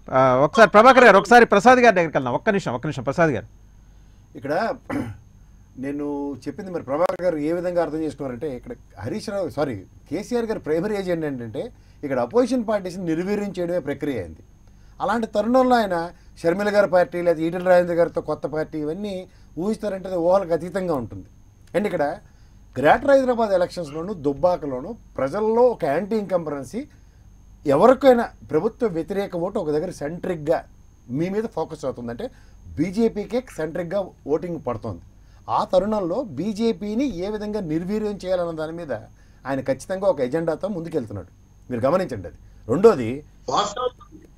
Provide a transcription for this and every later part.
ఆ, ఒకసారి ప్రభాకర్ గారు ఒకసారి ప్రసాద్ గారి దగ్గరికి వెళ్దాం ఒక్క నిమిషం ఒక్క నిమిషం ప్రసాద్ గారు ఇక్కడ నేను చెప్పింది మరి ప్రభాకర్ గారు ఏ విధంగా అర్థం చేసుకున్నారంటే ఇక్కడ హరీష్ రావు సారీ కేసీఆర్ గారి ప్రైమరీ ఏజెండా ఏంటంటే ఇక్కడ అపోజిషన్ పార్టీస్ని నిర్వీర్యం చేయడమే ప్రక్రియ అయింది అలాంటి తరుణంలో ఆయన షర్మిల గారి పార్టీ లేదా ఈటల రాజేంద్ర గారితో కొత్త పార్టీ ఇవన్నీ ఊహిస్తారంటే అది ఊహలకు అతీతంగా ఉంటుంది అండ్ ఇక్కడ గ్రేటర్ హైదరాబాద్ ఎలక్షన్స్లోను దుబ్బాకలోను ప్రజల్లో ఒక యాంటీ ఇన్కంపరెన్సీ ఎవరికైనా ప్రభుత్వ వ్యతిరేక ఓటు ఒక దగ్గర సెంట్రిక్గా మీ మీద ఫోకస్ అవుతుంది అంటే బీజేపీకే సెంట్రిక్గా ఓటింగ్ పడుతుంది ఆ తరుణంలో బీజేపీని ఏ విధంగా నిర్వీర్యం చేయాలన్న దాని మీద ఆయన ఖచ్చితంగా ఒక ఎజెండాతో ముందుకెళ్తున్నాడు మీరు గమనించండి అది రెండోది వాస్తవం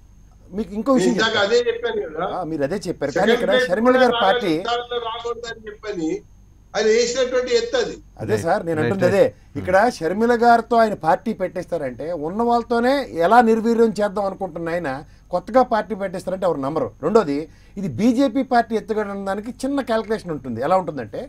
మీకు ఇంకో విషయం ఇందాక చెప్తా. అదే చెప్పాను కదా ఆ, మీరు అదే చెప్పారు కానీ ఇక్కడ షర్మిల గారి పార్టీ రాకూడదని చెప్పని ఆయన వేసినటువంటి ఎత్తు అది అదే సార్ నేను Right, అంటుంది అదే ఇక్కడ షర్మిల గారితో ఆయన పార్టీ పెట్టేస్తారంటే ఉన్న వాళ్ళతోనే ఎలా నిర్వీర్యం చేద్దాం అనుకుంటున్న ఆయన కొత్తగా పార్టీ పెట్టేస్తారంటే ఎవరు నమ్మరు రెండోది ఇది బీజేపీ పార్టీ ఎత్తుగడన దానికి చిన్న క్యాల్కులేషన్ ఉంటుంది ఎలా ఉంటుందంటే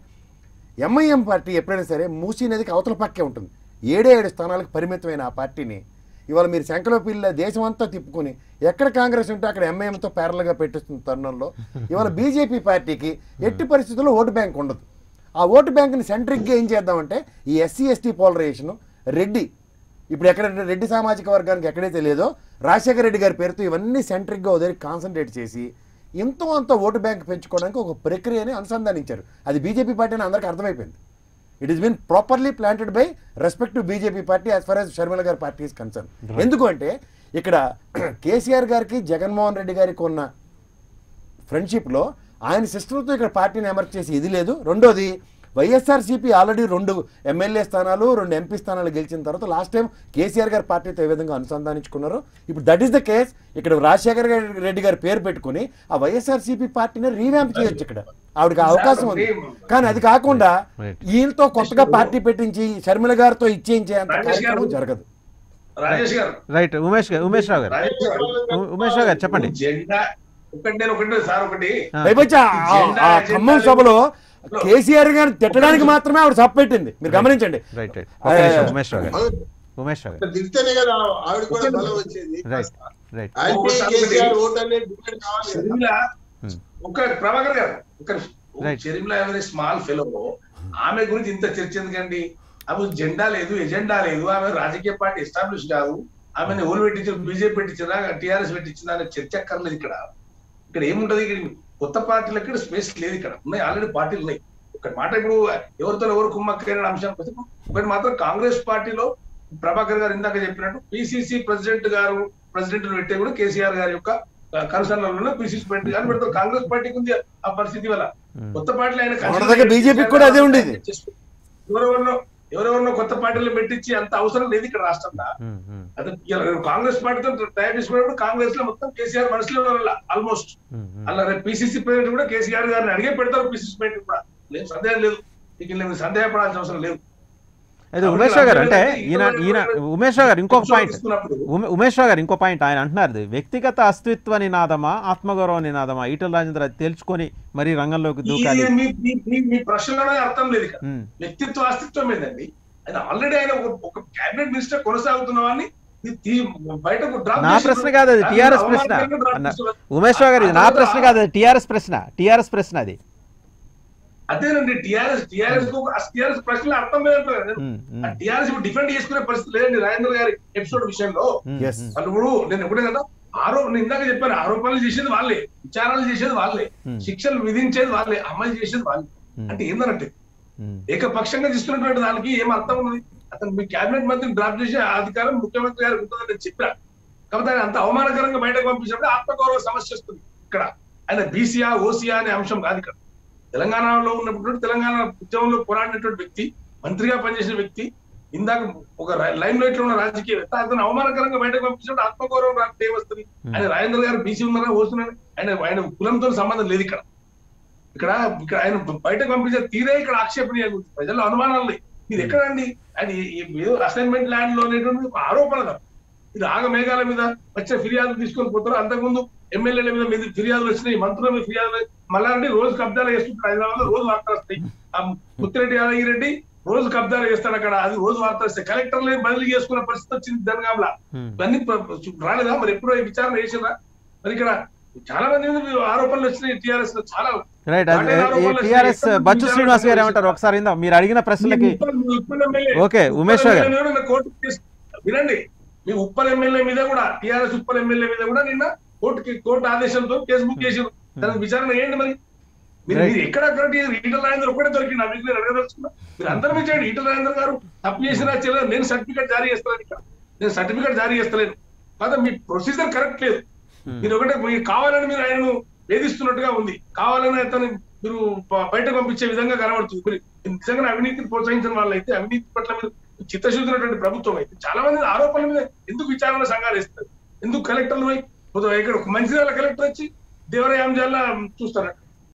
ఎంఐఎం పార్టీ ఎప్పుడైనా సరే మూసీ నదికి అవతల పక్కే ఉంటుంది ఏడే ఏడు స్థానాలకు పరిమితమైన ఆ పార్టీని ఇవాళ మీరు శంకలో పిల్ల దేశం అంతా తిప్పుకొని ఎక్కడ కాంగ్రెస్ ఉంటే అక్కడ ఎంఐఎంతో ప్యారల్గా పెట్టిస్తున్న తరుణంలో ఇవాళ బీజేపీ పార్టీకి ఎట్టి పరిస్థితుల్లో ఓటు బ్యాంక్ ఉండదు ఆ ఓటు బ్యాంక్ని సెంట్రిక్గా ఏం చేద్దామంటే ఈ ఎస్సీ ఎస్టీ పోలరైజేషన్ రెడ్డి ఇప్పుడు ఎక్కడ రెడ్డి సామాజిక వర్గానికి ఎక్కడైతే లేదో రాజశేఖర రెడ్డి గారి పేరుతో ఇవన్నీ సెంట్రిక్గా ఉదరి కాన్సన్ట్రేట్ చేసి ఎంతో అంత ఓటు బ్యాంక్ పెంచుకోవడానికి ఒక ప్రక్రియని అనుసంధానించారు అది బీజేపీ పార్టీ అని అందరికీ అర్థమైపోయింది it is been properly planted by respect BJP party as far as Sharmila గారి పార్టీ ఈస్ కన్సర్న్ ఎందుకు అంటే ఇక్కడ కేసీఆర్ గారికి జగన్మోహన్ రెడ్డి గారికి ఉన్న ఫ్రెండ్షిప్లో ఆయన సిస్టర్తో ఇక్కడ పార్టీని ఎమర్జ్ చేసి ఇది లేదు రెండోది వైఎస్ఆర్సీపీ ఆల్రెడీ రెండు ఎమ్మెల్యే స్థానాలు రెండు ఎంపీ స్థానాలు గెలిచిన తర్వాత లాస్ట్ టైం కేసీఆర్ గారి పార్టీతో ఏ విధంగా అనుసంధానించుకున్నారు ఇప్పుడు దట్ ఈస్ ద కేస్ ఇక్కడ రాజశేఖర్ గారి- రెడ్డి గారి పేరు పెట్టుకుని ఆ వైఎస్ఆర్సీపీ పార్టీని రీవ్యాంప్ చేయొచ్చు ఇక్కడ ఆవిడకి ఆ అవకాశం ఉంది కానీ అది కాకుండా Right. ఈయనతో కొత్తగా పార్టీ పెట్టించి షర్మిల గారితో ఇచ్చేయించే అంత రాజేష్ గారు. కార్యక్రమం జరగదు రాజేష్ గారు రైట్ ఉమేష్ గారు ఉమేష్ రావు గారు రాజేష్ గారు ఉ- ఉమేష్ రావు గారు చెప్పండి జెండా ఒకటి నేను ఒకటి సార్ ఒకటి ఆ. పైపొచ్చి ఆ- ఆ- ఆ ఖమ్మం సభలో కేసీఆర్ గారిని తిట్టడానికి మాత్రమే ఆవిడ సభ పెట్టింది మీరు గమనించండి రైట్ రైట్ ఒక్క నిమిషం ఉమేష్ రావు గారు అవును. ఉమేష్ రావు గారు దిగితేనే కదా ఆవిడ కూడా బలం వచ్చేది రైట్ రైట్ యాంటీ ఒకసారి కేసీఆర్ ఓట్ అనేది డిమాండ్ కావాలి కదా. షర్మిల Hmm. ఒక ప్రభాకర్ గారు ఒక Right. షర్మిల ఎవరి స్మాల్ ఫెలో ఆమె గురించి ఇంత చర్చ ఎందుకండి ఆమె జెండా లేదు ఎజెండా లేదు ఆమె రాజకీయ పార్టీ ఎస్టాబ్లిష్ కాదు ఆమెను ఎవరు పెట్టించారు బీజేపీ పెట్టించారా టీఆర్ఎస్ పెట్టించిందా అనే చర్చ అక్కర్లేదు ఇక్కడ ఇక్కడ ఏముంటది ఇక్కడ కొత్త పార్టీలకు ఇక్కడ స్పేస్ లేదు ఇక్కడ ఉన్నాయి ఆల్రెడీ పార్టీలు ఉన్నాయి ఒక మాట ఇప్పుడు ఎవరితో ఎవరు కుమ్మక్కైన అంశానికి వస్తే ఒకటి మాత్రం కాంగ్రెస్ పార్టీలో ప్రభాకర్ గారు ఇందాక చెప్పినట్టు పిసిసి ప్రెసిడెంట్ గారు ప్రెసిడెంట్ పెట్టే కూడా కేసీఆర్ గారి యొక్క కన్సర్న్లలో పిసిసి ప్రెసిడెంట్ గారు పెడతారు కాంగ్రెస్ పార్టీకి ఉంది ఆ పరిస్థితి వల్ల కొత్త పార్టీలు ఆయన మొన్నటిదాకా BJP కి కూడా అదే ఉండేది. ఎవరెవరినో ఎవరెవరినో కొత్త పార్టీలు పెట్టించి అంత అవసరం లేదు ఇక్కడ రాష్ట్రంలో ఉమ్, ఉమ్, అదే ఇలా కాంగ్రెస్ పార్టీతో తయారు చేసుకున్నప్పుడు కాంగ్రెస్ లో మొత్తం కేసీఆర్ మనసులో ఆల్మోస్ట్ ఉమ్, ఉమ్. అలా రేపు పిసిసి ప్రెసిడెంట్ కూడా కేసీఆర్ గారిని అడిగే పెడతారు పిసిసి ప్రెసిడెంట్ కూడా లేదు సందేహం లేదు ఇక మీరు సందేహపడాల్సిన అవసరం లేదు అయితే ఉమేష్ రావు గారు అంటే ఈయన ఈయన ఉమేష్ రావు గారు ఇంకొక పాయింట్ తీసుకున్నప్పుడు ఉమే- ఉమేష్ రావు గారు ఇంకో పాయింట్ ఆయన అంటున్నారు ఇది, వ్యక్తిగత అస్తిత్వ నినాదమా ఆత్మగౌరవ నినాదమా ఈటల రాజేంద్ర అది తేల్చుకొని మరీ రంగంలోకి దూకాలి ఈ- మీ- మీ- మీ- మీ ప్రశ్నలోనే అర్థం లేదు ఇక్కడ ఉమ్, వ్యక్తిత్వ అస్తిత్వం ఏందండి ఆయన ఆల్రెడీ ఆయన ఒక- ఒక క్యాబినెట్ మినిస్టర్ కొనసాగుతున్న వాడిని తీ- తీ- బయటకు drop నా చేసి- ప్రశ్న కాదు అది టీఆర్ఎస్ ప్రశ్న అవమానకరంగా drop అన్న- చేస్తున్నారు. ఉమేష్ రావు గారు ఇది నా ప్రశ్న కాదు అది టీఆర్ఎస్ ప్రశ్న టీఆర్ఎస్ ప్రశ్న అది అదేనండి టిఆర్ఎస్ టిఆర్ఎస్ టిఆర్ఎస్ ప్రశ్నలు అర్థం లేదంటారు నేను ఉమ్, ఉమ్, ఆ టిఆర్ఎస్ ఇప్పుడు డిఫెండ్ చేసుకునే పరిస్థితి లేదండి రాజేంద్ర గారి ఎపిసోడ్ విషయంలో ఉమ్, Yes. ఉమ్, వాళ్ళు ఇప్పుడు నేను ఎప్పుడే కదా ఆరో నేను ఇందాక చెప్పాను ఆరోపణలు చేసేది వాళ్ళే విచారాలు చేసేది వాళ్ళే Hmm. శిక్షలు విధించేది వాళ్ళే అమలు చేసేది వాళ్ళే Hmm. అంటే ఏందనంటే ఉమ్, ఏకపక్షంగా తీసుకున్నటువంటి దానికి ఏం అర్థం ఉన్నది అతను మీ కేబినెట్ మంత్రిని డ్రాప్ చేసే అధికారం ముఖ్యమంత్రి గారికి ఉంటుందని నేను చెప్పా కాబట్టి ఆయన అంత అవమానకరంగా బయటకు పంపించినప్పుడు ఆత్మగౌరవ సమస్య వస్తుంది ఇక్కడ ఆయన బీసీఆ ఓసీఆ అనే అంశం కాదు ఇక్కడ తెలంగాణలో ఉన్నప్పుడు తెలంగాణ ఉద్యమంలో పోరాడినటువంటి వ్యక్తి మంత్రిగా పనిచేసిన వ్యక్తి ఇందాక ఒక లైన్ లైట్ లో ఉన్న రాజకీయవేత్త అతను అవమానకరంగా బయటకు పంపించినప్పుడు ఆత్మగౌరవం రాకపోతే ఏమొస్తుంది ఆయన రాజేంద్ర గారు బీసీ ఉన్నారా ఓస్తున్నారా ఆయన ఆయన కులంతో సంబంధం లేదు ఇక్కడ ఇక్కడ ఇక్కడ ఆయన బయటకు పంపించే తీరే ఇక్కడ ఆక్షేపణీయ ప్రజల్లో అనుమానాలు లేవు ఇది ఎక్కడండి అది అసైన్మెంట్ ల్యాండ్ లో అనేటువంటి ఒక ఆరోపణ కదా ఇది ఆగ మేఘాల మీద వచ్చే ఫిర్యాదులు తీసుకొని పోతారు అంతకుముందు ఎమ్మెల్యేల మీద మీద ఫిర్యాదులు వచ్చినాయి మంత్రుల మీద ఫిర్యాదులు మళ్ళీ రోజు కబ్జాలు చేస్తుంటారు హైదరాబాద్ లో రోజు వార్తలు వస్తాయి ఆ ముత్తిరెడ్డి యాదగిరెడ్డి రోజు కబ్జాలు చేస్తాడు అక్కడ అది రోజు వార్తలు వస్తాయి కలెక్టర్లే బదిలీ చేసుకున్న పరిస్థితి వచ్చింది జనగాంలో ఉమ్. ఇవన్నీ ప్ర- రాలేదా మరి ఎప్పుడో ఈ విచారణ చేసినా మరి ఇక్కడ చాలా మంది మీద ఆరోపణలు వచ్చినాయి టిఆర్ఎస్ లో చాలా రైట్ వాటి ఆరోపణలు టిఆర్ఎస్ ఎక్కడ బచ్చు విచారణ శ్రీనివాస్ గారు చేశారు? ఏమంటారు ఒకసారి ఇందా మీరు అడిగిన ప్రశ్నలకి మీ ఉప్పల్- మీ Uppal MLA- okay, Uppal Umesh Rao garu. MLA కూడా నిన్న కోర్టుకు కేసు- వినండి మీ ఉప్పల్ ఎమ్మెల్యే మీద కూడా టిఆర్ఎస్ ఉప్పల్ ఎమ్మెల్యే మీద కూడా నిన్న కోర్టుకి కోర్టు ఆదేశంతో కేసు బుక్ చేసారు దానికి విచారణ ఏంటి మరి మీరు Right. మీరు ఎక్కడ అక్కడ ఈటల రాజేంద్ర ఒకటే దొరికింది మీకు నేను అడగదలుచుకున్నా మీరు అందరూ మీద చేయండి ఈటల రాజేంద్ర గారు తప్పు చేసినా చేయలేదు నేను సర్టిఫికేట్ జారీ చేస్తాను ఇక్కడ నేను సర్టిఫికేట్ జారీ చేస్తలేను కాదా మీ ప్రొసీజర్ కరెక్ట్ లేదు మీరు ఒకటే మీరు కావాలని మీరు ఆయనను వేధిస్తున్నట్టుగా ఉంది కావాలని అతను మీరు బ- బయట పంపించే విధంగా కనబడుతుంది మీరు నిజంగా అవినీతిని ప్రోత్సహించిన వాళ్ళైతే అవినీతి పట్ల మీరు చిత్తశుద్ధినటువంటి ప్రభుత్వం అయితే చాలా మంది ఆరోపణల మీద ఎందుకు విచారణ సంఘాలు ఇస్తారు ఎందుకు కలెక్టర్లు పోయి పొద్దు- ఇక్కడ మంచిర్యాల కలెక్టర్ వచ్చి దేవరాయ అంశాల చూస్తారట